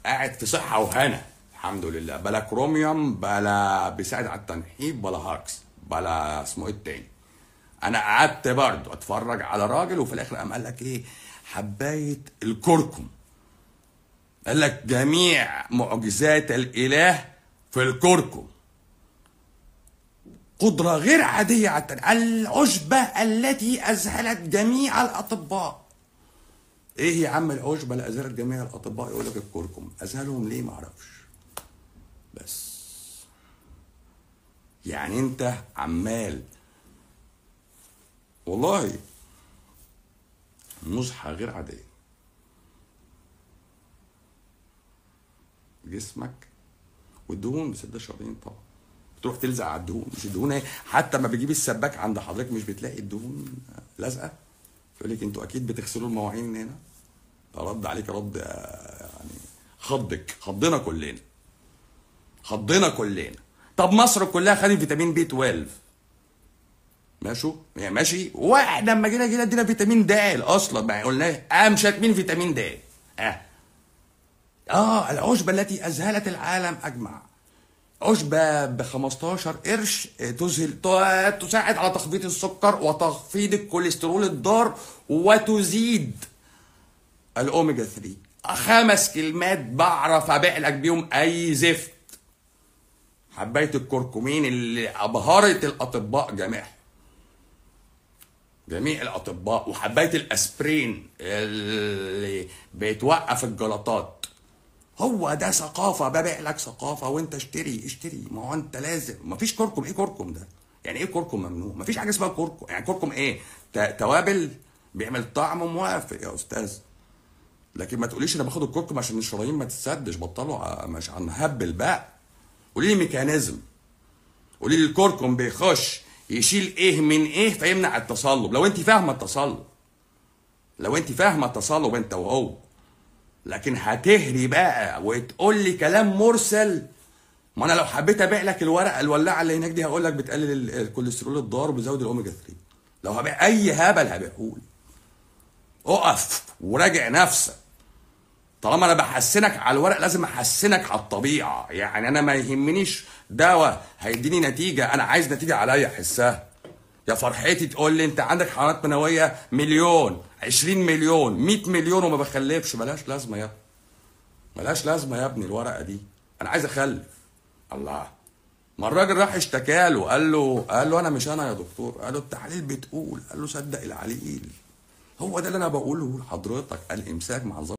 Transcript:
قاعد في صحه وهنا الحمد لله بلا كروميوم بلا بيساعد على التنحيف بلا هاكس بلا اسمه ايه التاني انا قعدت برضه اتفرج على راجل وفي الاخر قام قال لك ايه حبايه الكركم قال لك جميع معجزات الاله في الكركم قدرة غير عادية على التنحيف العشبة التي أذهلت جميع الأطباء ايه يا عم العشبة اللي أذهلت جميع الأطباء يقول لك الكركم أذهلهم ليه معرفش بس يعني انت عمال والله نصحة غير عادية جسمك والدهون بسد الشرايين طبعا تروح تلزق على الدهون مش الدهون ايه حتى ما بجيب السباك عند حضرتك مش بتلاقي الدهون لازقه يقول لك انتوا اكيد بتغسلوا المواعين من هنا رد عليك رد آه، يعني خضك خضنا كلنا خضنا كلنا طب مصر كلها خدت فيتامين بي 12 ماشي يعني ماشي واحد لما جينا جينا ادينا فيتامين د اصلا ما قلنا قام شاتمين فيتامين د اه اه العشبه التي اذهلت العالم اجمع عشبة ب 15 قرش تذهل ت- تساعد على تخفيض السكر وتخفيض الكوليسترول الضار وتزيد الاوميجا 3 خمس كلمات بعرف ابيع لك بيهم اي زفت حبايه الكركمين اللي ابهرت الاطباء جميعهم جميع الاطباء وحبايه الاسبرين اللي بتوقف الجلطات هو ده ثقافه ببيع لك ثقافه وانت اشتري اشتري ما هو انت لازم ما فيش كركم ايه كركم ده يعني ايه كركم ممنوع ما فيش حاجه اسمها كركم يعني كركم ايه ت- توابل بيعمل طعم موافق يا استاذ لكن ما تقوليش انا باخد الكركم عشان الشرايين ما تتسدش بطلوا ع- مش هنهبل بقى قولي لي ميكانيزم قولي لي الكركم بيخش يشيل ايه من ايه فيمنع التصلب لو انت فاهمه التصلب لو انت فاهمه التصلب انت وهو لكن هتهري بقى وتقول لي كلام مرسل ما انا لو حبيت ابيع لك الورقه الولاعه اللي هناك دي هقول لك بتقلل ال- الكوليسترول الضار وبتزود الاوميجا 3 لو هبيع اي هبل هبيعهولي اقف وراجع نفسك طالما انا بحسنك على الورق لازم احسنك على الطبيعه يعني انا ما يهمنيش دواء هيديني نتيجه انا عايز نتيجه عليا احسها يا فرحتي تقول لي انت عندك حيوانات منويه مليون 20 مليون 100 مليون وما بخلفش ملهاش لازمه يا ابني ملهاش لازمه يا ابني الورقه دي انا عايز اخلف الله ما الراجل راح اشتكى له قال له قال له انا مش انا يا دكتور قال له التحاليل بتقول قال له صدق العليل هو ده اللي انا بقوله لحضرتك الامساك مع الظابط